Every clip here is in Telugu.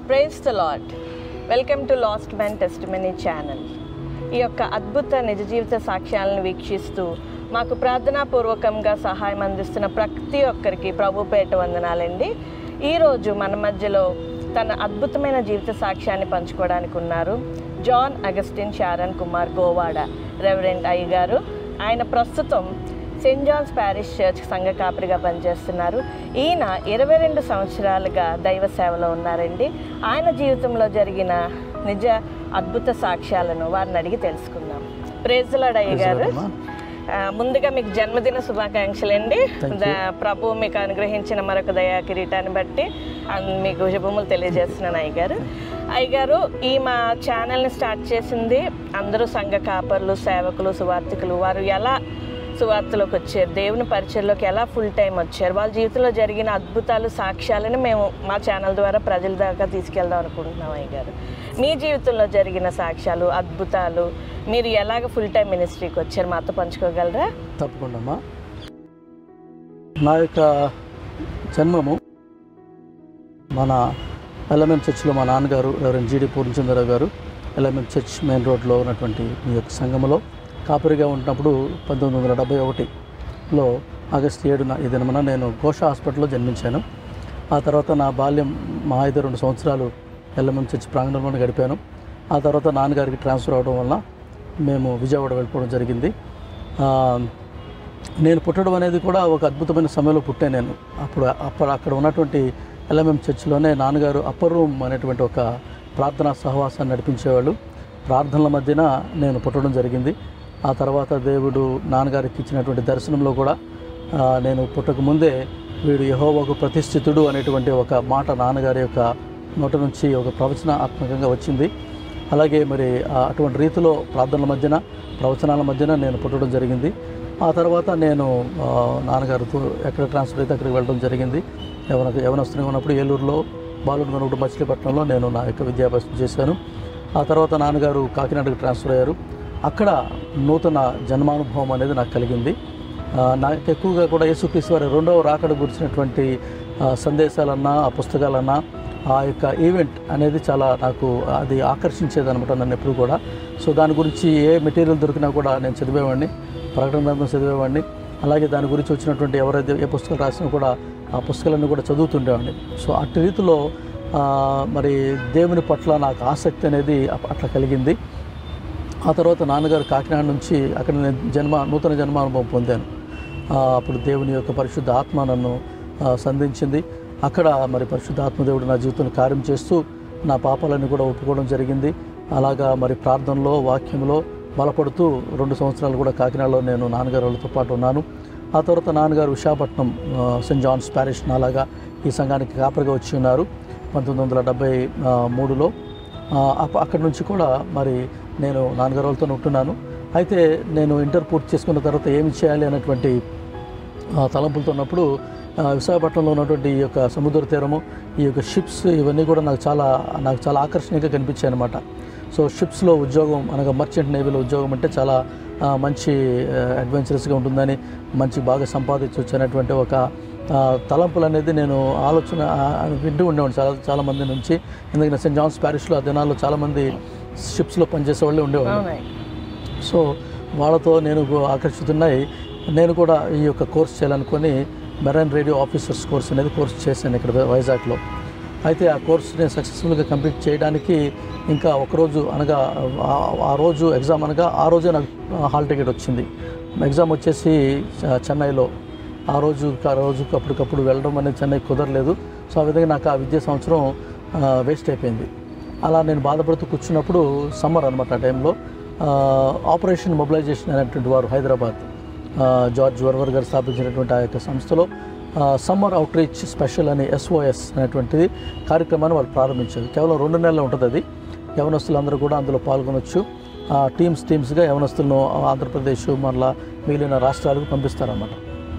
Praise the Lord welcome to last man testimony channel ఈ యొక్క అద్భుత నిజ జీవిత సాక్ష్యాలను వీక్షిస్తూ మాకు ప్రార్థనాపూర్వకంగా సహాయం అందిస్తున్న ప్రతి ఒక్కరికి ప్రభు పేట వందనాలండి ఈరోజు మన మధ్యలో తన అద్భుతమైన జీవిత సాక్ష్యాన్ని పంచుకోవడానికి ఉన్నారు John Augustine Sharon Kumar Govada reverend అయ్య గారు ఆయన ప్రస్తుతం సెయింట్ జాన్స్ ప్యారిష్ చర్చ్ సంఘ కాపరిగా పనిచేస్తున్నారు ఈయన ఇరవై రెండు సంవత్సరాలుగా దైవ సేవలో ఉన్నారండి ఆయన జీవితంలో జరిగిన నిజ అద్భుత సాక్ష్యాలను వారిని అడిగి తెలుసుకుందాం ప్రేజలాడయ్య గారు ఆ, ముందుగా మీకు జన్మదిన శుభాకాంక్షలు అండి ప్రభు మీకు అనుగ్రహించిన మరొక దయా కిరీటాన్ని బట్టి అన్- మీకు శుభములు తెలియజేస్తున్నాను అయ్యగారు అయ్యగారు ఈ మా ఛానల్ని స్టార్ట్ చేసింది అందరూ సంఘ కాపర్లు సేవకులు సువార్థికులు వారు ఎలా సువార్తలోకి వచ్చారు దేవుని పరిచయంలోకి ఎలా ఫుల్ టైం వచ్చారు వాళ్ళ జీవితంలో జరిగిన అద్భుతాలు సాక్ష్యాలను మేము మా ఛానల్ ద్వారా ప్రజల దాకా తీసుకెళ్దాం అనుకుంటున్నాం అయ్యగారు మీ జీవితంలో జరిగిన సాక్ష్యాలు అద్భుతాలు మీరు ఎలాగ ఫుల్ టైం మినిస్ట్రీకి వచ్చారు మాతో పంచుకోగలరా తప్పకుండా అమ్మా నా యొక్క జన్మము మన ఎల్ఎంఎం చర్చ్లో మా నాన్నగారు రెవరెండ్ జీడి పూర్ణచంద్రరావు గారు ఎల్ఎంఎం చర్చ్ మెయిన్ రోడ్లో ఉన్నటువంటి ఈ యొక్క సంఘములో కాపరిగా ఉన్నప్పుడు పంతొమ్మిది వందల డెబ్బై ఒకటిలో ఆగస్టు ఏడున ఈ దినమున నేను ఘోష హాస్పిటల్లో జన్మించాను ఆ తర్వాత నా బాల్యం మా ఐదు రెండు సంవత్సరాలు ఎల్ఎంఎం చర్చ్ ప్రాంగణంలోనే గడిపాను ఆ తర్వాత నాన్నగారికి ట్రాన్స్ఫర్ అవడం వలన మేము విజయవాడ వెళ్ళిపోవడం జరిగింది ఆ, నేను పుట్టడం అనేది కూడా ఒక అద్భుతమైన సమయంలో పుట్టాను నేను అప్పుడు అప్పుడు అక్కడ ఉన్నటువంటి ఎల్ఎంఎం చర్చిలోనే నాన్నగారు అప్పర్ రూమ్ అనేటువంటి ఒక ప్రార్థనా సహవాసాన్ని నడిపించేవాళ్ళు ప్రార్థనల మధ్యన నేను పుట్టడం జరిగింది ఆ తర్వాత దేవుడు నాన్నగారికి ఇచ్చినటువంటి దర్శనంలో కూడా ఆ, నేను పుట్టక ముందే వీడు యహోవాకు ప్రతిష్ఠితుడు అనేటువంటి ఒక మాట నాన్నగారి యొక్క నోట నుంచి ఒక ప్రవచనాత్మకంగా వచ్చింది అలాగే మరి ఆ అటువంటి రీతిలో ప్రార్థనల మధ్యన ప్రవచనాల మధ్యన నేను పుట్టడం జరిగింది ఆ తర్వాత నేను ఆ, నాన్నగారితో ఎక్కడ ట్రాన్స్ఫర్ అయితే అక్కడికి వెళ్ళడం జరిగింది యవన యవనస్తునిగా ఉన్నప్పుడు ఏలూరులో బాలుడు ఉన్నప్పుడు మచిలీపట్నంలో నేను నా యొక్క విద్యాభ్యాసం చేశాను ఆ తర్వాత నాన్నగారు కాకినాడకు ట్రాన్స్ఫర్ అయ్యారు అక్కడ నూతన జన్మానుభవం అనేది నాకు కలిగింది ఆ, నాకు ఎక్కువగా కూడా యేసుక్రీస్తు వారి రెండవ రాకడ గురించినటువంటి ఆ, సందేశాలన్నా ఆ పుస్తకాలన్నా ఆ యొక్క ఈవెంట్ అనేది చాలా నాకు అది ఆకర్షించేది అనమాట నన్ను ఎప్పుడు కూడా సో దాని గురించి ఏ మెటీరియల్ దొరికినా కూడా నేను చదివేవాడిని ప్రకటన గ్రంథం చదివేవాడిని అలాగే దాని గురించి వచ్చినటువంటి ఎవరైతే ఏ పుస్తకాలు రాసినా కూడా ఆ పుస్తకాలన్నీ కూడా చదువుతుండేవాడిని సో అట్టి రీతిలో ఆ, మరి దేవుని పట్ల నాకు ఆసక్తి అనేది అప్- అట్లా కలిగింది ఆ తర్వాత నాన్నగారు కాకినాడ నుంచి అక్కడ నేను జన్మ నూతన జన్మానుభవం పొందాను ఆ, అప్పుడు దేవుని యొక్క పరిశుద్ధ ఆత్మ నన్ను ఆ, సంధించింది అక్కడ మరి పరిశుద్ధ ఆత్మదేవుడు నా జీవితంలో కార్యం చేస్తూ నా పాపాలన్నీ కూడా ఒప్పుకోవడం జరిగింది అలాగా మరి ప్రార్థనలో వాక్యంలో బలపడుతూ రెండు సంవత్సరాలు కూడా కాకినాడలో నేను నాన్నగారు వాళ్ళతో పాటు ఉన్నాను ఆ తర్వాత నాన్నగారు విశాఖపట్నం ఆ, సెయింట్ జాన్స్ ప్యారిష్ నాలాగా ఈ సంఘానికి కాపరిగా వచ్చి ఉన్నారు పంతొమ్మిది వందల డెబ్బై ఆ, మూడులో ఆ, అప్ప- అక్కడి నుంచి కూడా మరి నేను నాన్నగారు వాళ్ళతో ఉంటున్నాను అయితే నేను ఇంటర్ పూర్తి చేసుకున్న తర్వాత ఏమి చేయాలి అనేటువంటి ఆ, తలంపులతో ఉన్నప్పుడు ఆ, విశాఖపట్నంలో ఉన్నటువంటి ఈ యొక్క సముద్ర తీరము ఈ యొక్క షిప్స్ ఇవన్నీ కూడా నాకు చాలా నాకు చాలా ఆకర్షణీయంగా కనిపించాయి అనమాట సో షిప్స్లో ఉద్యోగం అనగా మర్చెంట్ నేవీలో ఉద్యోగం అంటే చాలా ఆ, మంచి అడ్వెంచరస్గా ఉంటుందని మంచి బాగా సంపాదించవచ్చు అనేటువంటి ఒక ఆ, తలంపులు అనేది నేను ఆలోచన ఆ, వింటూ ఉండేవాడిని చాలా చాలా మంది నుంచి ఎందుకంటే సెయింట్ జాన్స్ ప్యారిష్లో ఆ దినాల్లో చాలామంది షిప్స్లో పనిచేసే వాళ్ళే ఉండేవాళ్ళు అవునాయి సో వాళ్ళతో నేను ఆకర్షితున్నాయి నేను కూడా ఈ యొక్క కోర్స్ చేయాలనుకొని మెరైన్ రేడియో ఆఫీసర్స్ కోర్స్ అనేది కోర్స్ చేశాను ఇక్కడ వైజాగ్లో అయితే ఆ కోర్స్ నేను సక్సెస్ఫుల్గా కంప్లీట్ చేయడానికి ఇంకా ఒకరోజు అనగా ఆ- ఆ రోజు ఎగ్జామ్ అనగా ఆ రోజే నాకు హాల్ టికెట్ వచ్చింది ఎగ్జామ్ వచ్చేసి చ- చెన్నైలో ఆ రోజు ఆ రోజుకి అప్పటికప్పుడు వెళ్ళడం అనేది చెన్నై కుదరలేదు సో ఆ విధంగా నాకు ఆ విద్యా సంవత్సరం వేస్ట్ అయిపోయింది అలా నేను బాధపడుతూ కూర్చున్నప్పుడు సమ్మర్ అనమాట ఆ టైంలో ఆ, ఆపరేషన్ మొబిలైజేషన్ అనేటువంటి వారు హైదరాబాద్ ఆ, జార్జ్ వర్వర్ గారు స్థాపించినటువంటి ఆ యొక్క సంస్థలో ఆ, సమ్మర్ అవుట్ రీచ్ స్పెషల్ అనే ఎస్ఓఎస్ అనేటువంటిది కార్యక్రమాన్ని వాళ్ళు ప్రారంభించారు కేవలం రెండు నెలలు ఉంటుంది అది యవనస్తులందరూ కూడా అందులో పాల్గొనొచ్చు ఆ, టీమ్స్ టీమ్స్గా యవనస్తులను ఆంధ్రప్రదేశ్ మరలా మిగిలిన రాష్ట్రాలకు పంపిస్తారన్నమాట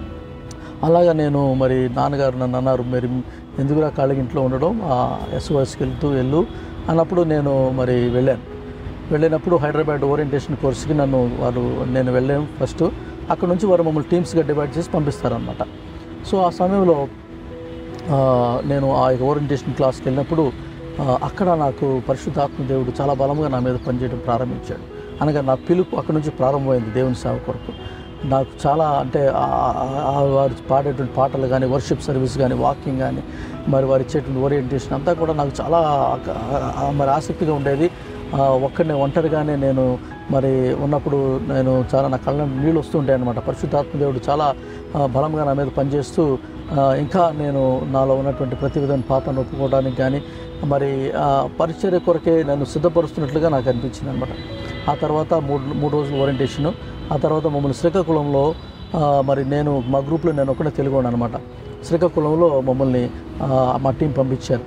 అలాగా నేను మరి నాన్నగారు నన్ను అన్నారు మరి ఎందుకురా కాళ్ళకి ఇంట్లో ఉండడం ఎస్ఓఎస్కి వెళ్తూ వెళ్ళు అన్నప్పుడు నేను మరి వెళ్ళాను వెళ్ళినప్పుడు హైదరాబాద్ ఓరియంటేషన్ కోర్స్కి నన్ను వారు నేను వెళ్ళాను ఫస్ట్ అక్కడ నుంచి వారు మమ్మల్ని టీమ్స్గా డివైడ్ చేసి పంపిస్తారనమాట సో ఆ సమయంలో ఆ, నేను ఆ యొక్క ఓరియంటేషన్ క్లాస్కి వెళ్ళినప్పుడు ఆ, అక్కడ నాకు పరిశుద్ధాత్మ దేవుడు చాలా బలంగా నా మీద పనిచేయడం ప్రారంభించాడు అనగా నా పిలుపు అక్కడ నుంచి ప్రారంభమైంది దేవుని సేవ కొరకు నాకు చాలా అంటే ఆ- ఆ- ఆ వారు పాడేటువంటి పాటలు కానీ వర్షిప్ సర్వీస్ కానీ వాకింగ్ కానీ మరి వారు ఇచ్చేటువంటి ఓరియంటేషన్ అంతా కూడా నాకు చాలా ఆ- ఆ- మరి ఆసక్తిగా ఉండేది ఆ, ఒక్కడిని ఒంటరిగానే నేను మరి ఉన్నప్పుడు నేను చాలా నా కళ్ళ నీళ్ళు వస్తుంటాయి అనమాట పరిశుద్ధాత్మ దేవుడు చాలా ఆ, బలంగా నా మీద పనిచేస్తూ ఆ, ఇంకా నేను నాలో ఉన్నటువంటి ప్రతి విధమైన పాపాన్ని ఒప్పుకోవడానికి కానీ మరి ఆ, పరిచర్య కొరకే నన్ను సిద్ధపరుస్తున్నట్లుగా నాకు అనిపించింది అనమాట ఆ తర్వాత మూడు మూడు రోజులు ఓరియంటేషను ఆ తర్వాత మమ్మల్ని శ్రీకాకుళంలో ఆ, మరి నేను మా గ్రూప్లో నేను ఒకటే తెలుగు అనమాట శ్రీకాకుళంలో మమ్మల్ని ఆ, మా టీం పంపించారు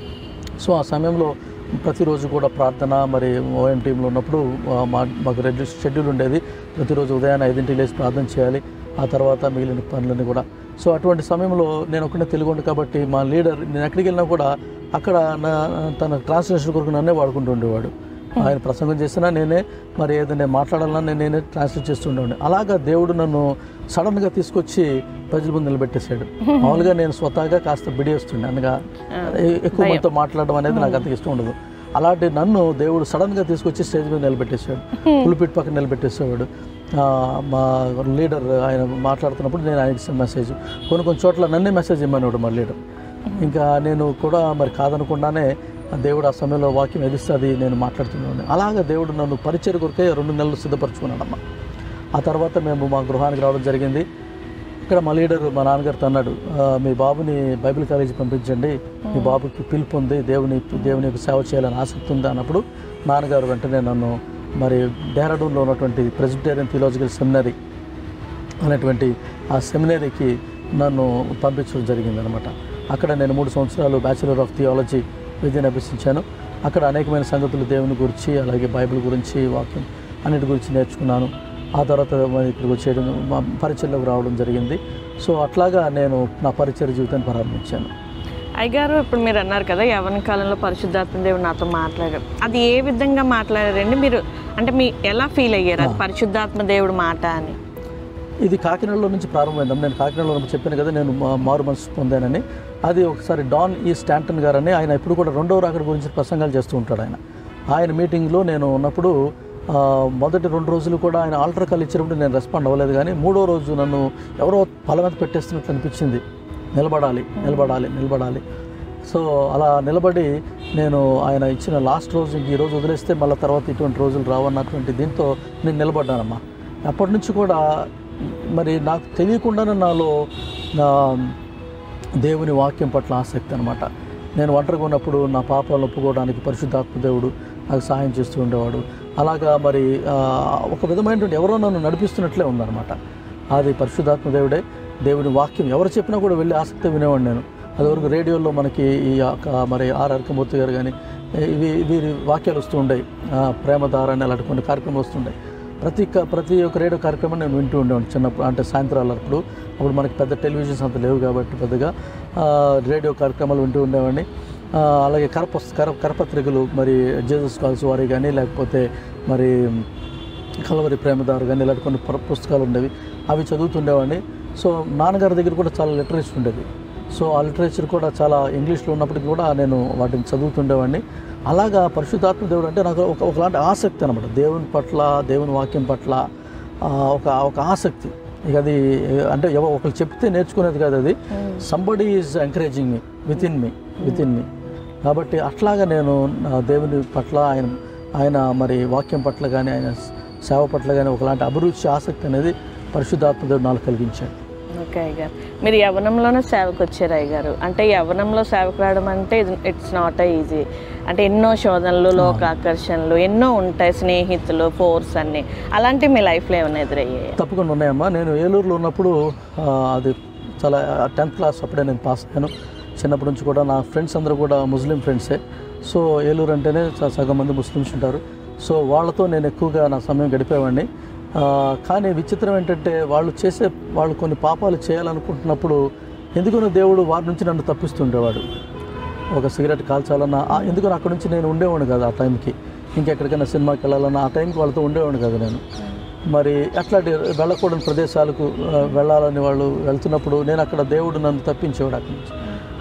సో ఆ సమయంలో ప్రతిరోజు కూడా ప్రార్థన మరి ఓఎం టీంలో ఉన్నప్పుడు ఆ, మా మాకు రెడ్యూ షెడ్యూల్ ఉండేది ప్రతిరోజు ఉదయాన్నే ఐదింటికి లేచి ప్రార్థన చేయాలి ఆ తర్వాత మిగిలిన పనులన్నీ కూడా సో అటువంటి సమయంలో నేను ఒకటే తెలుగు కాబట్టి మా లీడర్ నేను ఎక్కడికి వెళ్ళినా కూడా అక్కడ నా తన ట్రాన్స్లేషన్ కొరకు నన్నే వాడుకుంటూ ఉండేవాడు ఆయన ప్రసంగం చేసినా నేనే మరి ఏదైనా మాట్లాడాలన్నా నేను నేనే ట్రాన్స్లేట్ చేస్తుండేవాడిని అలాగా దేవుడు నన్ను సడన్గా తీసుకొచ్చి ప్రజల ముందు నిలబెట్టేశాడు మామూలుగా నేను స్వతహాగా కాస్త బిడియేస్తుండే అనగా ఎ- ఎక్కువ మందితో మాట్లాడడం అనేది నాకు అంత ఇష్టం ఉండదు అలాంటి నన్ను దేవుడు సడన్గా తీసుకొచ్చి స్టేజ్ మీద నిలబెట్టేశాడు పులిపిట్ పక్కన నిలబెట్టేసేవాడు ఆ, మా లీడర్ ఆయన మాట్లాడుతున్నప్పుడు నేను ఆయనకి ఇచ్చిన మెసేజ్ కొన్ని కొన్ని చోట్ల నన్నే మెసేజ్ ఇమ్మనేవాడు మా లీడర్ ఇంకా నేను కూడా మరి కాదనకుండానే దేవుడు ఆ సమయంలో వాక్యం ఎదిస్తుంది నేను మాట్లాడుతున్నాను అలాగా దేవుడు నన్ను పరిచయ కొరకే రెండు నెలలు సిద్ధపరచుకున్నాడమ్మా ఆ తర్వాత మేము మా గృహానికి రావడం జరిగింది ఇక్కడ మా లీడర్ మా నాన్నగారితో అన్నాడు "ఆ, మీ బాబుని బైబిల్ కాలేజీ పంపించండి మీ బాబుకి పిలుపు ఉంది దేవుని దేవుని యొక్క సేవ చేయాలని ఆసక్తి ఉంది అన్నప్పుడు నాన్నగారు వెంటనే నన్ను మరి డెహ్రాడూన్లో ఉన్నటువంటి ప్రెసిడేరియన్ థియోలాజికల్ సెమినరీ అనేటువంటి ఆ సెమినరీకి నన్ను పంపించడం జరిగిందనమాట అక్కడ నేను మూడు సంవత్సరాలు బ్యాచిలర్ ఆఫ్ థియాలజీ విద్యను అభ్యసించాను అక్కడ అనేకమైన సంగతులు దేవుని గురించి అలాగే బైబిల్ గురించి వాక్యం అన్నిటి గురించి నేర్చుకున్నాను ఆ తర్వాత మరి ఇక్కడికి వచ్చేయడం మా పరిచయలోకి రావడం జరిగింది సో అట్లాగా నేను నా పరిచయ జీవితాన్ని ప్రారంభించాను అయ్యగారు ఇప్పుడు మీరు అన్నారు కదా యవన కాలంలో పరిశుద్ధాత్మ దేవుడు నాతో మాట్లాడారు అది ఏ విధంగా మాట్లాడారండి మీరు అంటే మీ ఎలా ఫీల్ అయ్యారు అది పరిశుద్ధాత్మ దేవుడు మాట అని ఇది కాకినాడలో నుంచి ప్రారంభమైంది నేను కాకినాడలో ఉన్నప్పుడు చెప్పాను కదా నేను మా- మారు మనసు పొందానని అది ఒకసారి డాన్ ఈ స్టాంటన్ గారని ఆయన ఇప్పుడు కూడా రెండవ రాకడ గురించి ప్రసంగాలు చేస్తూ ఉంటాడు ఆయన ఆయన మీటింగ్లో నేను ఉన్నప్పుడు ఆ, మొదటి రెండు రోజులు కూడా ఆయన ఆల్టర్ కాల్ ఇచ్చినప్పుడు నేను రెస్పాండ్ అవ్వలేదు కానీ మూడో రోజు నన్ను ఎవరో పల మీద పెట్టేస్తున్నట్లు అనిపించింది నిలబడాలి నిలబడాలి నిలబడాలి సో అలా నిలబడి నేను ఆయన ఇచ్చిన లాస్ట్ రోజు ఇంక ఈ రోజు వదిలేస్తే మళ్ళీ తర్వాత ఇటువంటి రోజులు రావన్నటువంటి దీంతో నేను నిలబడ్డానమ్మా అప్పటి నుంచి కూడా మరి నాకు తెలియకుండానే నాలో నా దేవుని వాక్యం పట్ల ఆసక్తి అనమాట నేను ఒంటరిగా ఉన్నప్పుడు నా పాపాలను ఒప్పుకోవడానికి పరిశుద్ధాత్మ దేవుడు నాకు సహాయం చేస్తూ ఉండేవాడు అలాగా మరి ఆ, ఒక విధమైనటువంటి ఎవరో నన్ను నడిపిస్తున్నట్లే ఉందన్నమాట అది పరిశుద్ధాత్మ దేవుడే దేవుని వాక్యం ఎవరు చెప్పినా కూడా వెళ్ళి ఆసక్తి వినేవాడు నేను అదివరకు రేడియోలో మనకి ఈ యొక్క మరి ఆర్ అరకమూర్తి గారు కానీ ఇవి వీరి వాక్యాలు వస్తూ ఉండేవి ఆ, ప్రేమధార అని అలాంటి కొన్ని కార్యక్రమాలు వస్తుంటాయి ప్రతి క- ప్రతి ఒక్క రేడియో కార్యక్రమం నేను వింటూ ఉండేవాడిని చిన్నప్పుడు అంటే సాయంత్రాలు అప్పుడు అప్పుడు మనకి పెద్ద టెలివిజన్స్ అంత లేవు కాబట్టి పెద్దగా ఆ, రేడియో కార్యక్రమాలు వింటూ ఉండేవాడిని ఆ, అలాగే కరపస్ కర కరపత్రికలు మరి జేసస్ కాల్స్ వారి కానీ లేకపోతే మరి కలవరి ప్రేమదారు కానీ ఇలాంటి కొన్ని ప్ర- పుస్తకాలు ఉండేవి అవి చదువుతుండేవాడిని సో నాన్నగారి దగ్గర కూడా చాలా లిటరేచర్ ఉండేది సో ఆ లిటరేచర్ కూడా చాలా ఇంగ్లీష్లో ఉన్నప్పటికీ కూడా నేను వాటిని చదువుతుండేవాడిని అలాగా పరిశుద్ధాత్మ దేవుడు అంటే నాకు ఒక ఒకలాంటి ఆసక్తి అనమాట దేవుని పట్ల దేవుని వాక్యం పట్ల ఆ, ఒక ఒక ఆసక్తి ఇక అది అంటే ఎవ ఒకరు చెప్తే నేర్చుకునేది కాదు అది somebody is encouraging me within me within me కాబట్టి అట్లాగా నేను నా దేవుని పట్ల ఆయన ఆయన మరి వాక్యం పట్ల కానీ ఆయన సేవ పట్ల కానీ ఒకలాంటి అభిరుచి ఆసక్తి అనేది పరిశుద్ధాత్మ దేవుడు నాకు కలిగించాడు ఓకే అయ్యగారు మీరు యవనంలోనే సేవకు వచ్చారు అయ్యగారు అంటే యవనంలో సేవకు రావడం అంటే ఇట్స్ నాట్ ఈజీ అంటే ఎన్నో శోధనలు లోక ఆకర్షణలు ఎన్నో ఉంటాయి స్నేహితులు ఫోర్స్ అన్ని అలాంటివి మీ లైఫ్లో ఏమైనా ఎదురయ్యాయి తప్పకుండా ఉన్నాయమ్మా నేను ఏలూరులో ఉన్నప్పుడు ఆ, అది చాలా టెన్త్ క్లాస్ అప్పుడే నేను పాస్ అయ్యాను చిన్నప్పటి నుంచి కూడా నా ఫ్రెండ్స్ అందరూ కూడా ముస్లిం ఫ్రెండ్సే సో ఏలూరు అంటేనే స- సగం మంది ముస్లిమ్స్ ఉంటారు సో వాళ్ళతో నేను ఎక్కువగా నా సమయం గడిపేవాడిని ఆ, కానీ విచిత్రం ఏంటంటే వాళ్ళు చేసే వాళ్ళు కొన్ని పాపాలు చేయాలనుకుంటున్నప్పుడు ఎందుకనో దేవుడు వారి నుంచి నన్ను తప్పిస్తుండేవాడు ఒక సిగరెట్ కాల్చాలన్నా ఆ, ఎందుకని అక్కడ నుంచి నేను ఉండేవాడిని కదా ఆ టైంకి ఇంకెక్కడికైనా సినిమాకి వెళ్ళాలన్నా ఆ టైంకి వాళ్ళతో ఉండేవాడిని కదా నేను మరి అట్లాంటి వెళ్ళకూడని ప్రదేశాలకు ఆ, వెళ్ళాలని వాళ్ళు వెళ్తున్నప్పుడు నేను అక్కడ దేవుడు నన్ను తప్పించేవాడు అక్కడి నుంచి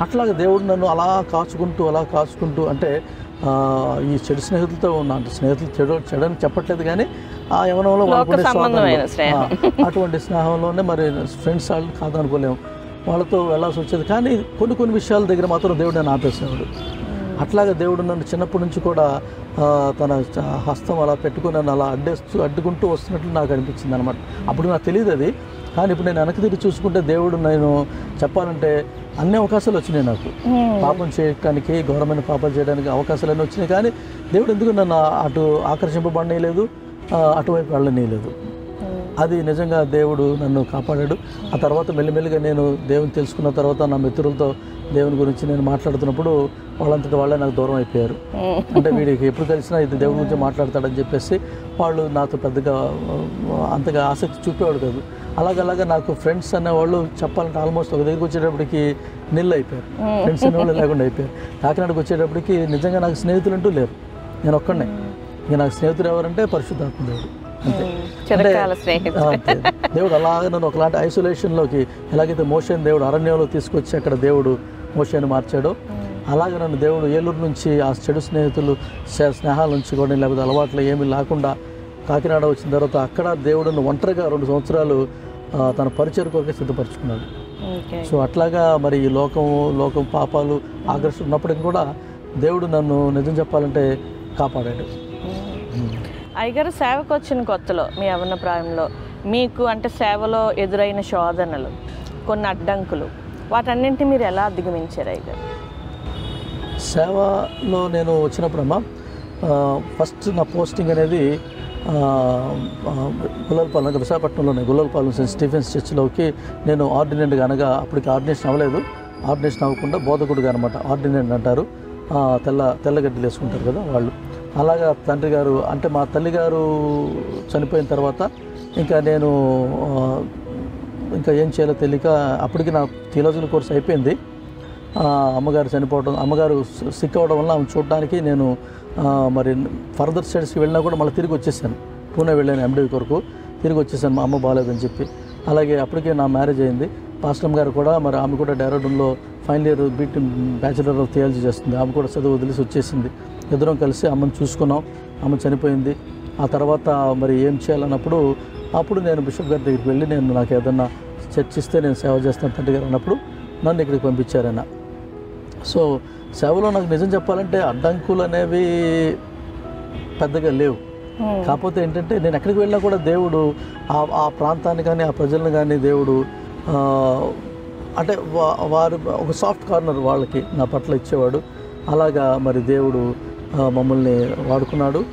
అట్లాగే దేవుడు నన్ను అలా కాచుకుంటూ అలా కాచుకుంటూ అంటే ఆ, ఈ చెడు స్నేహితులతో ఉన్న అంటే స్నేహితులు చెడు చెడని చెప్పట్లేదు కానీ ఆ యవనంలో లోక వాళ్ళకుండే సంబంధమైన స్వాతంత్రం. స్నేహం. ఆ, అటువంటి స్నేహంలోనే మరి ఫ్రెండ్స్ వాళ్ళు కాదనుకోలేము వాళ్ళతో వెళ్ళాల్సి వచ్చేది కానీ కొన్ని కొన్ని విషయాల దగ్గర మాత్రం దేవుడు నన్ను ఆపేసేవాడు అట్లాగే దేవుడు నన్ను చిన్నప్పటి నుంచి కూడా ఆ, తన చ- హస్తం అలా పెట్టుకుని నన్ను అలా అడ్డేస్తూ అడ్డుకుంటూ వస్తున్నట్లు నాకు అనిపించింది అనమాట అప్పుడు నాకు తెలియదు అది కానీ ఇప్పుడు నేను వెనక్కి తిరిగి చూసుకుంటే దేవుడు నేను చెప్పాలంటే అన్ని అవకాశాలు వచ్చినాయి నాకు పాపం చేయడానికి ఘోరమైన పాపాలు చేయడానికి అవకాశాలన్నీ వచ్చినాయి కానీ దేవుడు ఎందుకు నన్ను అటు ఆకర్షింపబడనీయలేదు ఆ, అటువైపు వెళ్ళనీయలేదు అది నిజంగా దేవుడు నన్ను కాపాడాడు ఆ తర్వాత మెల్లిమెల్లిగా నేను దేవుని తెలుసుకున్న తర్వాత నా మిత్రులతో దేవుని గురించి నేను మాట్లాడుతున్నప్పుడు వాళ్ళంతటి వాళ్ళే నాకు దూరం అయిపోయారు అంటే వీడికి ఎప్పుడు కలిసినా ఇది దేవుడి గురించి మాట్లాడతాడని చెప్పేసి వాళ్ళు నాతో పెద్దగా ఆ, అంతగా ఆసక్తి చూపేవాడు కాదు అలాగలాగా నాకు ఫ్రెండ్స్ అనేవాళ్ళు చెప్పాలంటే ఆల్మోస్ట్ ఒక దగ్గరికి వచ్చేటప్పటికి నిల్ అయిపోయారు ఫ్రెండ్స్ అనేవాళ్ళు లేకుండా అయిపోయారు కాకినాడకు వచ్చేటప్పటికి నిజంగా నాకు స్నేహితులు అంటూ లేరు నేను ఒక్కడనే ఇక నాకు స్నేహితుడు ఎవరంటే పరిశుద్ధాత్మ దేవుడు అంతే చిరకాల స్నేహితుడు అంతే. దేవుడు అలాగే నన్ను ఒకలాంటి ఐసోలేషన్లోకి ఎలాగైతే మోషన్ దేవుడు అరణ్యంలో తీసుకొచ్చి అక్కడ దేవుడు మోషన్ మార్చాడో అలాగే నన్ను దేవుడు ఏలూరు నుంచి ఆ చెడు స్నేహితులు స్నే- స్నేహాల నుంచి కూడా లేకపోతే అలవాట్లు ఏమీ లేకుండా కాకినాడ వచ్చిన తర్వాత అక్కడ దేవుడు నన్ను ఒంటరిగా రెండు సంవత్సరాలు ఆ, తన పరిచయ కొరకే సిద్ధపరచుకున్నాడు ఓకే సో అట్లాగా మరి ఈ లోకం లోకం పాపాలు ఆకర్షణ ఉన్నప్పటికీ కూడా దేవుడు నన్ను నిజం చెప్పాలంటే కాపాడాడు అయ్యగారు సేవకు వచ్చిన కొత్తలో మీ యవన ప్రాయంలో మీకు అంటే సేవలో ఎదురైన శోధనలు కొన్ని అడ్డంకులు వాటన్నింటినీ మీరు ఎలా అధిగమించారు అయ్యగారు సేవలో నేను వచ్చినప్పుడమ్మా ఆ, ఫస్ట్ నా పోస్టింగ్ అనేది ఆ, ఆ, గుల్లలపాలెం అనగా విశాఖపట్నంలోనే గుల్లలపాలెం సెయింట్ స్టీఫెన్స్ చర్చిలోకి నేను ఆర్డినెంట్గా అనగా అప్పటికి ఆర్డినేషన్ అవ్వలేదు ఆర్డినేషన్ అవ్వకుండా బోధకుడుగా అనమాట ఆర్డినెంట్ అంటారు ఆ, తెల్ల తెల్లగడ్డలు వేసుకుంటారు కదా వాళ్ళు అలాగా తండ్రి గారు అంటే మా తల్లి గారు చనిపోయిన తర్వాత ఇంకా నేను ఆ, ఇంకా ఏం చేయాలో తెలియక అప్పటికి నా థియాలజికల్ కోర్స్ అయిపోయింది ఆ, అమ్మగారు చనిపోవడం అమ్మగారు సిక్ అవ్వడం వల్ల ఆమె చూడడానికి నేను ఆ, మరి ఫర్దర్ స్టడీస్కి వెళ్ళినా కూడా మళ్ళీ తిరిగి వచ్చేసాను పూణే వెళ్ళాను ఎండివి కొరకు తిరిగి వచ్చేసాను మా అమ్మ బాగాలేదని చెప్పి అలాగే అప్పటికే నా మ్యారేజ్ అయింది పాస్టమ్ గారు కూడా మరి ఆమె కూడా డెరాడూన్లో final year BTh bachelor of theology చేస్తుంది ఆమె కూడా చదువు వదిలేసి వచ్చేసింది ఇద్దరం కలిసి అమ్మని చూసుకున్నాం అమ్మ చనిపోయింది ఆ తర్వాత మరి ఏం చేయాలన్నప్పుడు అప్పుడు నేను బిషప్ గారి దగ్గరికి వెళ్ళి నేను నాకు ఏదన్నా చర్చిస్తే నేను సేవ చేస్తాను తండ్రి గారు అన్నప్పుడు నన్ను ఇక్కడికి పంపించారాయన సో సేవలో నాకు నిజం చెప్పాలంటే అడ్డంకులు అనేవి పెద్దగా లేవు కాకపోతే ఏంటంటే నేను ఎక్కడికి వెళ్ళినా కూడా దేవుడు ఆ ఆ ప్రాంతాన్ని కానీ ఆ ప్రజలను కానీ దేవుడు ఆ, అంటే వా- వారు ఒక సాఫ్ట్ కార్నర్ వాళ్ళకి నా పట్ల ఇచ్చేవాడు అలాగా మరి దేవుడు ఆ, మమ్మల్ని వాడుకున్నాడు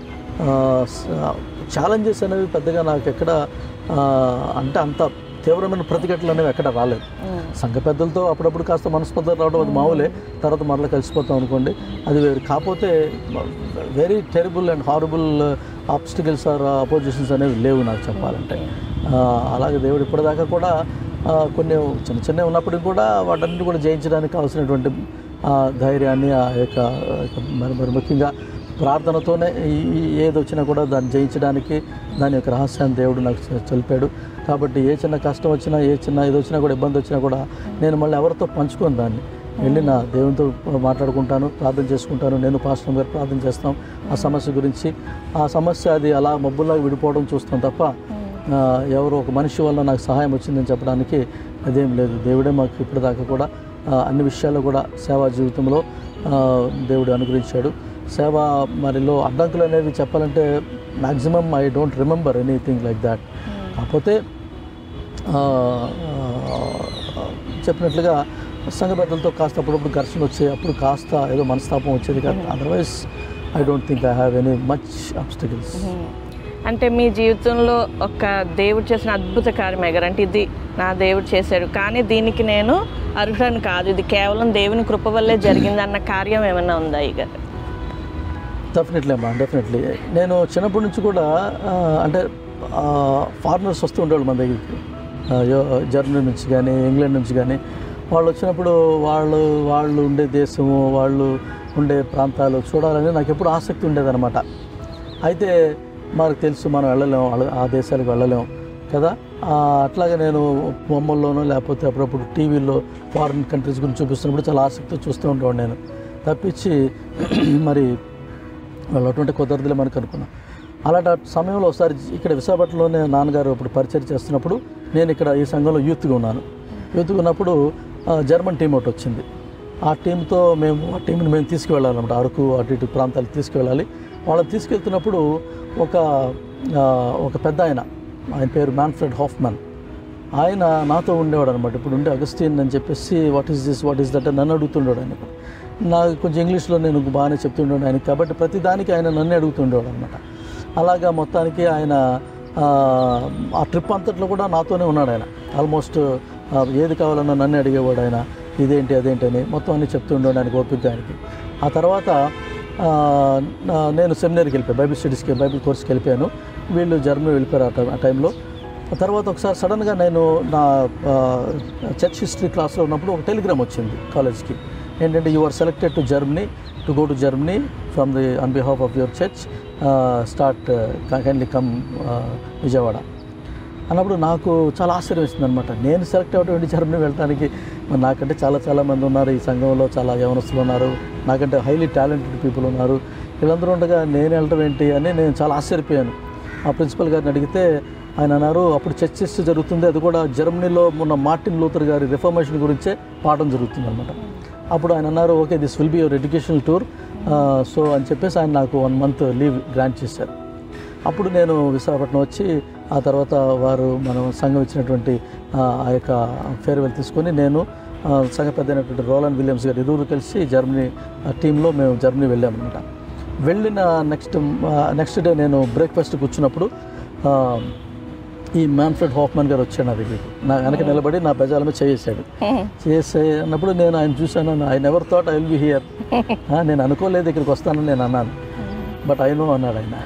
ఛాలెంజెస్ అనేవి పెద్దగా నాకు ఎక్కడ ఆ, అంటే అంత తీవ్రమైన ప్రతిఘటనలు అనేవి ఎక్కడ రాలేదు సంఘ పెద్దలతో అప్పుడప్పుడు కాస్త మనస్పర్ధలు రావడం అది మామూలే తర్వాత మరలా కలిసిపోతాం అనుకోండి అది వేరు కాకపోతే very terrible and horrible obstacles or oppositions అనేవి లేవు నాకు చెప్పాలంటే ఆ, అలాగే దేవుడు ఇప్పటిదాకా కూడా ఆ, కొన్ని చిన్న చిన్న ఉన్నప్పటికీ కూడా వాటన్నిటి కూడా జయించడానికి కావాల్సినటువంటి ఆ, ధైర్యాన్ని ఆ యొక్క ఆ యొక్క మరి మరి ముఖ్యంగా ప్రార్థనతోనే ఈ- ఈ ఏది వచ్చినా కూడా దాన్ని జయించడానికి దాని యొక్క రహస్యాన్ని దేవుడు నాకు చె- తెలిపాడు కాబట్టి ఏ చిన్న కష్టం వచ్చినా ఏ చిన్న ఇది వచ్చినా కూడా ఇబ్బంది వచ్చినా కూడా నేను మళ్ళీ ఎవరితో పంచుకోను దాన్ని వెళ్ళి నా దేవునితో మాట్లాడుకుంటాను ప్రార్థన చేసుకుంటాను నేను పాస్టర్ గారు ప్రార్థన చేస్తాం ఆ సమస్య గురించి ఆ సమస్య అది అలా మబ్బులాగా విడిపోవడం చూస్తాం తప్ప ఆ, ఎవరో ఒక మనిషి వల్ల నాకు సహాయం వచ్చిందని చెప్పడానికి అదేం లేదు దేవుడే మాకు ఇప్పటిదాకా కూడా ఆ, అన్ని విషయాల్లో కూడా సేవా జీవితంలో ఆ, దేవుడు అనుగ్రహించాడు సేవ మరిలో అడ్డంకులు అనేవి చెప్పాలంటే maximum I don't remember anything like that కాకపోతే ఆ, ఆ, చెప్పినట్లుగా సంఘ పెద్దలతో కాస్త అప్పుడప్పుడు ఘర్షణ వచ్చాయి అప్పుడు కాస్త ఏదో మనస్తాపం వచ్చేది కాదు otherwise I don't think I have any much obstacles అంటే మీ జీవితంలో ఒక దేవుడు చేసిన అద్భుత కార్యం ఎగర్ అంటే ఇది నా దేవుడు చేశాడు కానీ దీనికి నేను అర్హుడని కాదు ఇది కేవలం దేవుని కృప వల్లే జరిగిందన్న కార్యం ఏమైనా ఉందా ఇక డెఫినెట్లీ అమ్మా డెఫినెట్లీ నేను చిన్నప్పటి నుంచి కూడా ఆ, అంటే ఫారినర్స్ వస్తూ ఉండేవాళ్ళు మన దగ్గరికి ఆ, యో- జర్మనీ నుంచి కానీ ఇంగ్లాండ్ నుంచి కానీ వాళ్ళు వచ్చినప్పుడు వాళ్ళు వాళ్ళు ఉండే దేశము వాళ్ళు ఉండే ప్రాంతాలు చూడాలని నాకు ఎప్పుడు ఆసక్తి ఉండేదన్నమాట అయితే మనకు తెలుసు మనం వెళ్ళలేం వాళ్ళ- ఆ దేశాలకు వెళ్ళలేం కదా ఆ, అట్లాగే నేను బొమ్మల్లోనో లేకపోతే అప్పుడప్పుడు టీవీలో ఫారిన్ కంట్రీస్ గురించి చూపిస్తున్నప్పుడు చాలా ఆసక్తితో చూస్తూ ఉండేవాడు నేను తప్పించి మరి వాళ్ళు అటువంటి కుదరదులే మనకు అనుకున్నాం అలాంటి ఆ సమయంలో ఒకసారి ఇక్కడ విశాఖపట్నంలోనే నాన్నగారు ఇప్పుడు పరిచయం చేస్తున్నప్పుడు నేను ఇక్కడ ఈ సంఘంలో యూత్గా ఉన్నాను యూత్గా ఉన్నప్పుడు ఆ, జర్మన్ టీం ఒకటి వచ్చింది ఆ టీంతో మేము ఆ టీంని మేము తీసుకువెళ్ళాలన్నమాట అరకు అటు ఇటు ప్రాంతాలకు తీసుకువెళ్ళాలి వాళ్ళని తీసుకెళ్తున్నప్పుడు ఒక ఆ, ఒక పెద్ద ఆయన ఆయన పేరు మ్యాన్ఫ్రెడ్ హాఫ్మన్ ఆయన నాతో ఉండేవాడు అనమాట ఇప్పుడు ఉండే అగస్టిన్ అని చెప్పేసి what is this what is that అని నన్ను అడుగుతుండేవాడు ఆయన నాకు కొంచెం ఇంగ్లీష్లో నేను బాగానే చెప్తుండేవాడు ఆయన కాబట్టి ప్రతి దానికి ఆయన నన్ను అడుగుతుండేవాడు అనమాట అలాగా మొత్తానికి ఆయన ఆ, ఆ ట్రిప్ అంతట్లో కూడా నాతోనే ఉన్నాడు ఆయన ఆల్మోస్ట్ ఆ, ఏది కావాలన్నా నన్ను అడిగేవాడు ఆయన ఇదేంటి అదేంటి అని మొత్తం అన్ని చెప్తుండేవాడు ఆయనకి ఓపిక ఆయనకి ఆ తర్వాత ఆ, నా- నేను సెమినరీకి వెళ్ళిపోయాను బైబిల్ స్టడీస్కి బైబిల్ కోర్స్కి వెళ్ళిపోయాను వీళ్ళు జర్మనీ వెళ్ళిపోయారు ఆ టైం- ఆ టైంలో ఆ తర్వాత ఒకసారి సడన్గా నేను నా చర్చ్ హిస్టరీ క్లాస్లో ఉన్నప్పుడు ఒక టెలిగ్రామ్ వచ్చింది కాలేజ్కి ఏంటంటే you are selected to Germany to go to Germany from the on behalf of your church start kindly come Vijayawada అన్నప్పుడు నాకు చాలా ఆశ్చర్యం వేసింది అనమాట నేను సెలెక్ట్ అవ్వటువంటి జర్మనీ వెళ్ళడానికి మరి నాకంటే చాలా చాలా మంది ఉన్నారు ఈ సంఘంలో చాలా యవనస్తులు ఉన్నారు నాకంటే హైలీ టాలెంటెడ్ పీపుల్ ఉన్నారు వీళ్ళందరూ ఉండగా నేను వెళ్ళటం ఏంటి అని నేను చాలా ఆశ్చర్యపోయాను ఆ ప్రిన్సిపల్ గారిని అడిగితే ఆయన అన్నారు అప్పుడు చర్చిస్ జరుగుతుంది అది కూడా జర్మనీలో ఉన్న మార్టిన్ లూథర్ గారి రిఫర్మేషన్ గురించే పాఠం జరుగుతుంది అనమాట అప్పుడు ఆయన అన్నారు okay this will be your educational tour so అని చెప్పేసి ఆయన నాకు వన్ మంత్ లీవ్ గ్రాంట్ చేశారు అప్పుడు నేను విశాఖపట్నం వచ్చి ఆ తర్వాత వారు మనం సంఘం ఇచ్చినటువంటి ఆ ఆ యొక్క ఫేర్వెల్ తీసుకొని నేను ఆ, సంఘ పెద్ద అయినటువంటి రోలన్ విలియమ్స్ గారు ఇరువురు కలిసి జర్మనీ ఆ టీంలో మేము జర్మనీ వెళ్ళామన్నమాట వెళ్ళిన నెక్స్ట్ నెక్స్ట్ డే నేను బ్రేక్ఫాస్ట్ కూర్చున్నప్పుడు ఆ, ఈ మ్యాన్ఫ్రెడ్ హాఫ్మన్ గారు వచ్చాడు నా దగ్గరికి నా వెనక నిలబడి నా బెజాల మీద చేసాడు చేసే అన్నప్పుడు నేను ఆయన చూశాను I never thought I will be here నేను అనుకోలేదు ఇక్కడికి వస్తానని నేను అన్నాను బట్ ఐ నో అన్నాడు ఆయన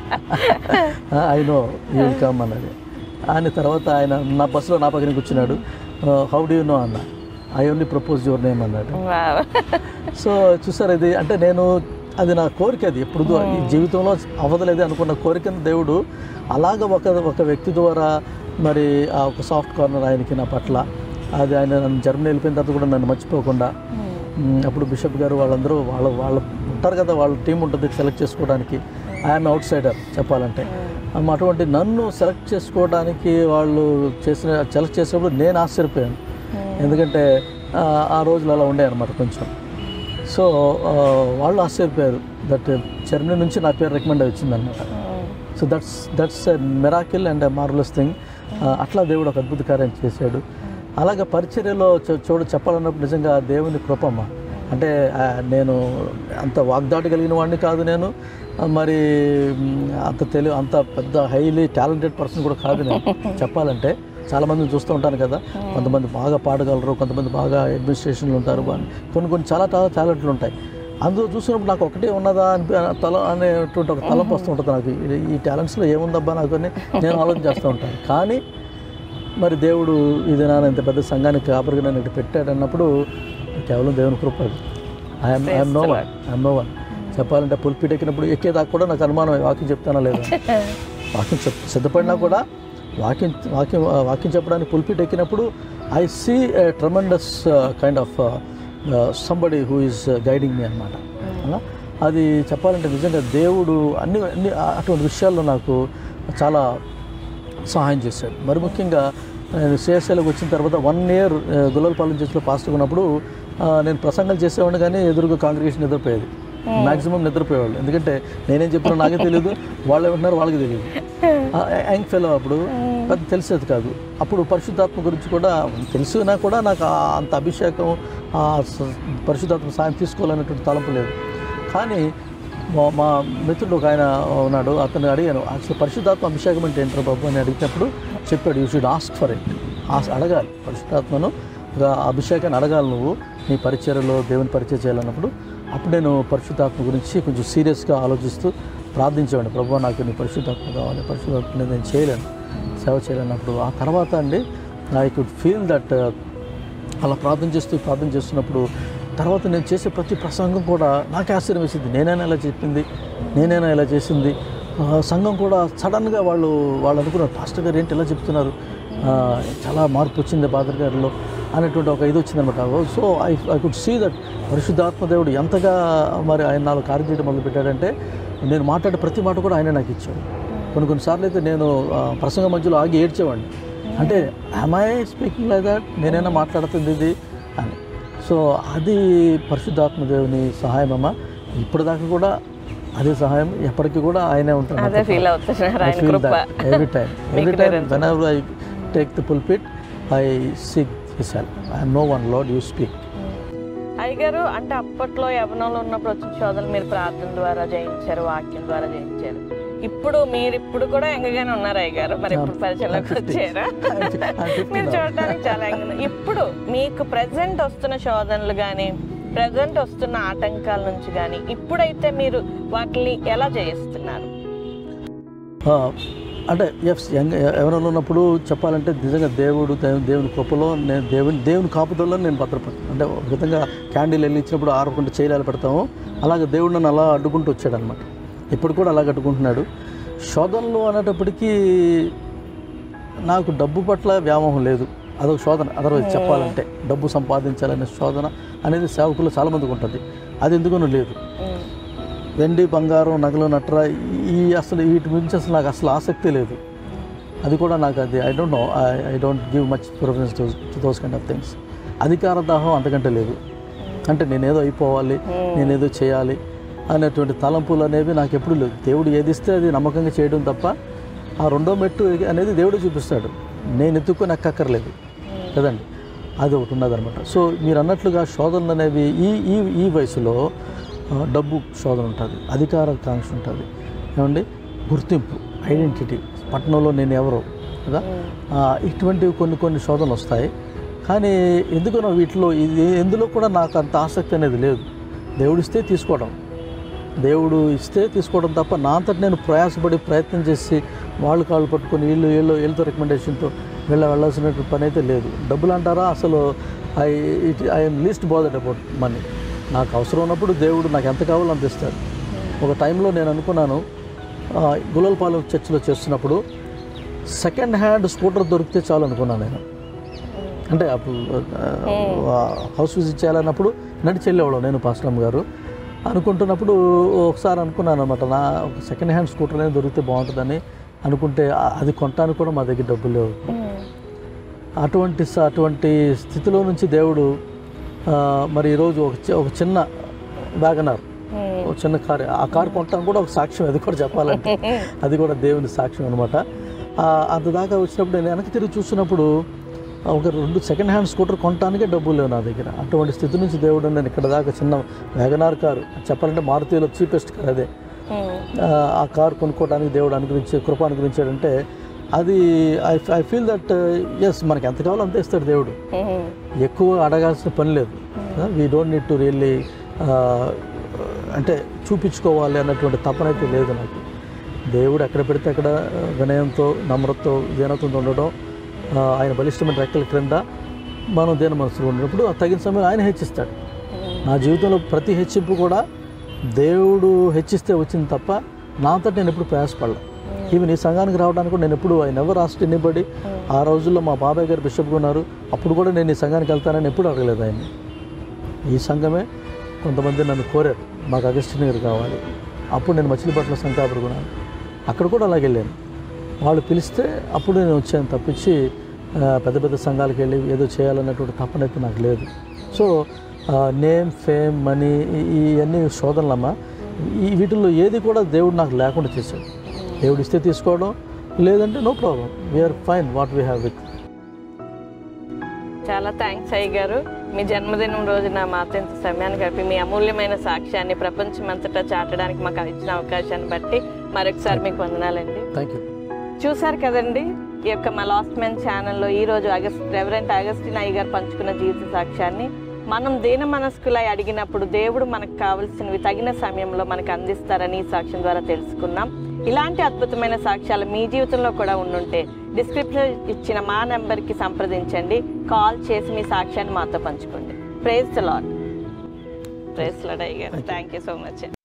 I know you will come అన్నది ఆయన తర్వాత ఆయన నా బస్సులో నా పక్కన కూర్చున్నాడు హౌ డూ యూ నో అన్న I only propose your name అన్నాడు వావ్ సో చూసారు ఇది అంటే నేను అది నా కోరిక అది ఎప్పుడు ఈ జీవితంలో అవ్వదలేదు అనుకున్న కోరికను దేవుడు అలాగ ఒక ఒక వ్యక్తి ద్వారా మరి ఆ ఒక సాఫ్ట్ కార్నర్ ఆయనకి నా పట్ల అది ఆయన నన్ను జర్మనీ వెళ్ళిపోయిన తర్వాత కూడా నన్ను మర్చిపోకుండా మ్, అప్పుడు బిషప్ గారు వాళ్ళందరూ వాళ్ళ వాళ్ళు ఉంటారు కదా వాళ్ళ టీం ఉంటుంది సెలెక్ట్ చేసుకోవడానికి ఐఎమ్ అవుట్ సైడర్ చెప్పాలంటే అమ్మ, అటువంటి నన్ను సెలెక్ట్ చేసుకోవడానికి వాళ్ళు చేసిన సెలెక్ట్ చేసినప్పుడు నేను ఆశ్చర్యపోయాను ఎందుకంటే ఆ, ఆ రోజులు అలా ఉండే అనమాట కొంచెం సో ఆ, వాళ్ళు ఆశ్చర్యపోయారు దట్ జర్మనీ నుంచి నా పేరు రికమెండ్ వచ్చిందనమాట so that's that's a miracle and a marvellous thing అట్లా దేవుడు ఒక అద్భుత కార్యం చేశాడు అలాగే పరిచర్యలో చూ- చూడ చెప్పాలన్నప్పుడు నిజంగా దేవుని కృపమ్మ అంటే ఆ, నేను అంత వాగ్దాటి కలిగిన వాడిని కాదు నేను ఆ, మరి మ్, అంత తెలివి అంత పెద్ద హైలీ టాలెంటెడ్ పర్సన్ కూడా కాదు నేను చెప్పాలంటే చాలామందిని చూస్తూ ఉంటాను కదా కొంతమంది బాగా పాడగలరు కొంతమంది బాగా అడ్మినిస్ట్రేషన్లు ఉంటారు వాళ్ళు కొన్ని కొన్ని చాలా చాలా టాలెంట్లు ఉంటాయి అందులో చూసినప్పుడు నాకు ఒకటే ఉన్నదా అని తల అనేటువంటి ఒక తలంపు వస్తూ ఉంటుంది నాకు ఈ- ఈ టాలెంట్స్లో ఏముందబ్బా నాకు అని నేను ఆలోచన చేస్తూ ఉంటాను కానీ మరి దేవుడు ఇది నాన్న ఇంత పెద్ద సంఘానికి కాపరిగా నన్ను ఇటు పెట్టాడు అన్నప్పుడు కేవలం దేవుని కృప I'm I'm no one I'm no one చెప్పాలంటే పుల్పిట్ ఎక్కినప్పుడు ఎక్కేదాకా కూడా నాకు అనుమానం వాక్యం చెప్తానా లేదా వాక్యం చెప్ సిద్ధపడినా కూడా వాక్యం వాక్యం వాక్యం చెప్పడానికి పుల్పిట్ ఎక్కినప్పుడు I see tremendous kind of somebody who is guiding me అనమాట అది చెప్పాలంటే నిజంగా దేవుడు అన్ని అన్ని అటువంటి విషయాల్లో నాకు చాలా సహాయం చేశాడు మరి ముఖ్యంగా నేను సిఎస్ఐలోకి వచ్చిన తర్వాత వన్ ఇయర్ గుల్లలపాలెం చర్చిలో పాస్టర్ ఉన్నప్పుడు ఆ, నేను ప్రసంగాలు చేసేవాడిని కానీ ఎదురుగా కాంగ్రిగేషన్ నిద్రపోయేది మాక్సిమం నిద్రపోయేవాళ్ళు ఎందుకంటే నేనేం చెప్పినా నాకే తెలియదు వాళ్ళు ఏమంటున్నారు వాళ్ళకి తెలియదు యాంగ్ ఫెలో అప్పుడు పెద్ద తెలిసేది కాదు అప్పుడు పరిశుద్ధాత్మ గురించి కూడా తెలిసినా కూడా నాకు ఆ అంత అభిషేకం ఆ స- పరిశుద్ధాత్మ సాయం తీసుకోవాలనేటువంటి తలంపు లేదు కానీ మా- మా మిత్రుడు ఒక ఆయన ఉన్నాడు అతను అడిగాను అసలు పరిశుద్ధాత్మ అభిషేకం అంటే ఏంటో బాబు అని అడిగినప్పుడు చెప్పాడు you should ask for it అడగాలి పరిశుద్ధాత్మను గా అభిషేకాన్ని అడగాలి నువ్వు నీ పరిచయలో దేవుని పరిచయం చేయాలన్నప్పుడు అప్పుడు నేను పరిశుద్ధాత్మ గురించి కొంచెం సీరియస్గా ఆలోచిస్తూ ప్రార్థించేవాడిని ప్రభు నాకు నీ పరిశుద్ధాత్మ కావాలి పరిశుద్ధాత్మ నేను చేయలేను సేవ చేయలేనప్పుడు ఆ తర్వాత అండి ఐ కుడ్ ఫీల్ దట్ అలా ప్రార్థన చేస్తూ ప్రార్థన చేస్తున్నప్పుడు తర్వాత నేను చేసే ప్రతి ప్రసంగం కూడా నాకే ఆశ్చర్యం వేసింది నేనైనా ఇలా చెప్పింది నేనైనా ఇలా చేసింది ఆ, సంఘం కూడా సడన్గా వాళ్ళు వాళ్ళు అనుకున్నారు పాస్టర్ గారు ఏంటి ఇలా చెప్తున్నారు ఆ, చాలా మార్పు వచ్చింది ఫాదర్ గారిలో అనేటువంటి ఒక ఇది వచ్చిందనమాట so I I could see that పరిశుద్ధాత్మ దేవుడు ఎంతగా మరి ఆయన నాలో కార్యం చేయడం మొదలు పెట్టాడంటే నేను మాట్లాడే ప్రతి మాట కూడా ఆయన నాకు ఇచ్చాడు కొన్ని కొన్నిసార్లు అయితే నేను ఆ, ప్రసంగ మధ్యలో ఆగి ఏడ్చేవాడిని అంటే ఐ స్పీకింగ్ లైక్ దట్ నేనైనా మాట్లాడుతుంది ఇది అని సో అది పరిశుద్ధాత్మ దేవుని సహాయం అమ్మ ఇప్పటిదాకా కూడా అదే సహాయం ఎప్పటికీ కూడా ఆయనే ఉంటాడు అదే ఫీల్ అవుతున్నారు ఆయన కృప every time every time whenever I take the pulpit I seek his help I'm no one Lord you speak అయ్యగారు అంటే అప్పట్లో యవనంలో ఉన్నప్పుడు వచ్చిన శోధనలు మీరు ప్రార్థన ద్వారా జయించారు వాక్యం ద్వారా జయించారు ఇప్పుడు మీరు ఇప్పుడు కూడా ఎంగగానే ఉన్నారు అయ్యగారు మరి ఇప్పుడు పరిచయంలోకి వచ్చారా మీరు చూడడానికి చాలా యంగ్ ఉన్నారు. ఇప్పుడు మీకు ప్రజెంట్ వస్తున్న శోధనలు కానీ ప్రజెంట్ వస్తున్న ఆటంకాల నుంచి కానీ ఇప్పుడైతే మీరు వాటిని ఎలా జయిస్తున్నారు అంటే ఎఫ్ యంగ్ ఎవరైనా ఉన్నప్పుడు చెప్పాలంటే నిజంగా దేవుడు దేవు- దేవుని కృపలో నేను దేవుని దేవుని కాపుదల్లో నేను భద్రపడతాను అంటే ఒక విధంగా క్యాండిల్ వెళ్ళించినప్పుడు ఆరకుండా చేయలేలు పెడతాము అలాగే దేవుడు నన్ను అలా అడ్డుకుంటూ వచ్చాడు అనమాట ఇప్పుడు కూడా అలాగ అడ్డుకుంటున్నాడు శోధనలు అనేటప్పటికీ నాకు డబ్బు పట్ల వ్యామోహం లేదు అదొక శోధన అదర్వైజ్ చెప్పాలంటే డబ్బు సంపాదించాలనే శోధన అనేది సేవకులు చాలామందికి ఉంటుంది అది ఎందుకనో లేదు ఉమ్. వెండి బంగారం నగలు నట్ర ఈ అసలు వీటి గురించి అసలు నాకు అసలు ఆసక్తి లేదు అది కూడా నాకు అది I don't know I don't give much preference to to those kind of things అధికార దాహం అంతకంటే లేదు అంటే నేనేదో అయిపోవాలి నేనేదో చేయాలి అనేటువంటి తలంపులు అనేవి నాకు ఎప్పుడు లేవు దేవుడు ఏది ఇస్తే అది నమ్మకంగా చేయడం తప్ప ఆ రెండో మెట్టు అనేది దేవుడు చూపిస్తాడు నేను ఎత్తుకొని ఎక్కక్కర్లేదు కదండి అది ఒకటి ఉన్నదనమాట సో మీరు అన్నట్లుగా శోధనలు అనేవి ఈ ఈ ఈ వయసులో ఆ, డబ్బు శోధన ఉంటుంది అధికార కాంక్ష ఉంటుంది ఏమండి గుర్తింపు ఐడెంటిటీ పట్టణంలో నేను ఎవరో కదా ఆ, ఇటువంటివి కొన్ని కొన్ని శోధనలు వస్తాయి కానీ ఎందుకనో వీటిలో ఇది ఎందులో కూడా నాకు అంత ఆసక్తి అనేది లేదు దేవుడిస్తే తీసుకోవడం దేవుడు ఇస్తే తీసుకోవడం తప్ప నా అంతటి నేను ప్రయాసపడి ప్రయత్నం చేసి వాళ్ళు కాళ్ళు పట్టుకొని వీళ్ళు వీళ్ళు వీళ్ళతో రికమెండేషన్తో వెళ్ళ వెళ్ళాల్సిన పని అయితే లేదు డబ్బులు అంటారా అసలు I it I'm least bothered about money నాకు అవసరం ఉన్నప్పుడు దేవుడు నాకు ఎంత కావాలో అంత ఇస్తాడు ఒక టైంలో నేను అనుకున్నాను ఆ, గులల్పాలెం చర్చిలో చేస్తున్నప్పుడు సెకండ్ హ్యాండ్ స్కూటర్ దొరికితే చాలు అనుకున్నాను నేను అంటే అప్పుడు ఆ, హౌస్ విజిట్ చేయాలన్నప్పుడు నడిచి వెళ్ళేవాళ్ళం నేను పాస్టమ్ గారు అనుకుంటున్నప్పుడు ఒకసారి అనుకున్నాను అనమాట నా ఒక సెకండ్ హ్యాండ్ స్కూటర్ అనేది దొరికితే బాగుంటుందని అనుకుంటే ఆ- అది కొనడానికి కూడా మా దగ్గర డబ్బులు లేవు ఉమ్. అటువంటి స- అటువంటి స్థితిలో నుంచి దేవుడు ఆ, మరి ఈరోజు ఒక చి- ఒక చిన్న వ్యాగనార్ ఉమ్. ఒక చిన్న కారు ఆ కారు కొనటం కూడా ఒక సాక్ష్యం అది కూడా చెప్పాలంటే అది కూడా దేవుని సాక్ష్యం అనమాట అంత దాకా వచ్చినప్పుడు నేను వెనక్కి తిరిగి చూస్తున్నప్పుడు ఒక రెండు సెకండ్ హ్యాండ్ స్కూటర్ కొనటానికే డబ్బులు లేవు నా దగ్గర అటువంటి స్థితి నుంచి దేవుడు నేను ఇక్కడ దాకా చిన్న వ్యాగనార్ కారు చెప్పాలంటే మారుతిలో చీపెస్ట్ కార్ అదే ఉమ్. ఆ, ఆ కారు కొనుక్కోవడానికి దేవుడు అనుగ్రహించి కృప అనుగ్రహించాడంటే అది I I feel that as మనకి ఎంత కావాలో అంతే ఇస్తాడు దేవుడు ఉమ్. ఎక్కువ అడగాల్సిన పని లేదు we don't need to really అంటే చూపించుకోవాలి అన్నటువంటి తపనైతే లేదు నాకు దేవుడు ఎక్కడ పెడితే అక్కడ ఆ, వినయంతో నమ్రతతో దీనత్వంతో ఉండడం ఆ, ఆయన బలిష్టమైన రెక్కల క్రింద మనం దీన మనసులో ఉన్నప్పుడు ఆ తగిన సమయంలో ఆయన హెచ్చిస్తాడు నా జీవితంలో ప్రతి హెచ్చింపు కూడా దేవుడు హెచ్చిస్తే వచ్చింది తప్ప నా అంతటి నేను ఎప్పుడు ప్రయాసపడలే ఈవెన్ ఈ సంఘానికి రావడానికి కూడా నేను ఎప్పుడు ఐ నెవర్ ఆస్ట్ ఎనీబడి ఆ రోజుల్లో మా బాబాయ్ గారు బిషప్గా ఉన్నారు అప్పుడు కూడా నేను ఈ సంఘానికి వెళ్తానని ఎప్పుడు అడగలేదు ఆయన్ని ఈ సంఘమే కొంతమంది నన్ను కోరారు మాకు అగస్టిన్ గారు కావాలి అప్పుడు నేను మచిలీపట్నం సంఘాపురుకున్నాను అక్కడ కూడా అలాగే వెళ్ళాను వాళ్ళు పిలిస్తే అప్పుడు నేను వచ్చాను తప్పించి ఆ, పెద్ద పెద్ద సంఘాలకు వెళ్ళి ఏదో చేయాలన్నటువంటి తపనైతే నాకు లేదు సో నేమ్ ఫేమ్ మనీ ఇవన్నీ శోధనలమ్మా ఈ వీటిల్లో ఏది కూడా దేవుడు నాకు లేకుండా చేశాడు దేవుడు ఇస్తే తీసుకోవడం లేదంటే no problem we're fine what we have with చాలా థ్యాంక్స్ అయ్య గారు మీ జన్మదినం రోజున మా అత్యంత సమయాన్ని గడిపి మీ అమూల్యమైన సాక్ష్యాన్ని ప్రపంచమంతటా చాటడానికి మాకు ఇచ్చిన అవకాశాన్ని బట్టి మరొకసారి మీకు వందనాలండి థ్యాంక్ యూ చూశారు కదండి ఈ యొక్క మా లాస్ట్ మెన్ ఛానల్లో ఈ రోజు అగస్ట్ రెవరెంట్ అగస్టిన్ అయ్య గారు పంచుకున్న జీవిత సాక్ష్యాన్ని మనం దీన మనస్కులై అడిగినప్పుడు దేవుడు మనకు కావలసినవి తగిన సమయంలో మనకు అందిస్తారని ఈ సాక్ష్యం ద్వారా తెలుసుకున్నాం ఇలాంటి అద్భుతమైన సాక్ష్యాలు మీ జీవితంలో కూడా ఉండుంటే డిస్క్రిప్షన్ ఇచ్చిన మా నెంబర్కి సంప్రదించండి కాల్ చేసి మీ సాక్ష్యాన్ని మాతో పంచుకోండి ప్రేజ్ లాడ్ ప్రేజ్ లాడ్ అయ్య గారు థ్యాంక్ యూ సో మచ్